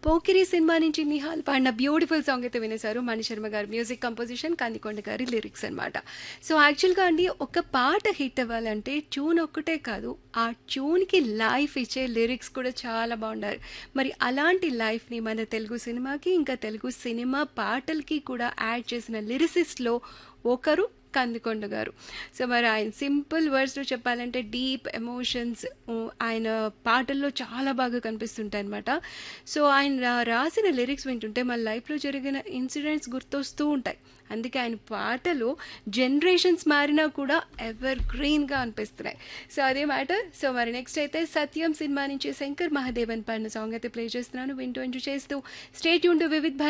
Pokiri cinema నుంచి నిహాల్ పాడిన beautiful song అయితే వినేశారు మణి శర్మ గారి మ్యూజిక్ కంపోజిషన్ కందికొండ గారి లిరిక్స్ అనమాట సో యాక్చువల్గా అండి ఒక పాట హిట్ అవ్వాలంటే ట్యూన్ ఒక్కటే కాదు ఆ ట్యూన్కి లైఫ్ ఇచ్చే లిరిక్స్ కూడా చాలా బాగుండాలి మరి అలాంటి లైఫ్ని మన తెలుగు సినిమాకి ఇంకా తెలుగు సినిమా పాటలకి కూడా యాడ్ చేసిన లిరిసిస్ట్లో ఒకరు కందికొండ గారు సో మరి ఆయన సింపుల్ వర్డ్స్లో చెప్పాలంటే డీప్ ఎమోషన్స్ ఆయన పాటల్లో చాలా బాగా కనిపిస్తుంటాయి అనమాట సో ఆయన రా- రాసిన లిరిక్స్ వింటుంటే మన లైఫ్లో జరిగిన ఇన్సిడెంట్స్ గుర్తొస్తూ ఉంటాయి అందుకే ఆయన పాటలు జనరేషన్స్ మారినా కూడా ఎవర్ గ్రీన్గా అనిపిస్తున్నాయి సో అదే మ్యాటర్ సో మరి నెక్స్ట్ అయితే సత్యం సినిమా నుంచి శంకర్ మహాదేవన్ పాడిన సాంగ్ అయితే ప్లే చేస్తున్నాను వింటూ ఎంజాయ్ చేస్తూ స్టేట్ యూన్ టు వివిధ్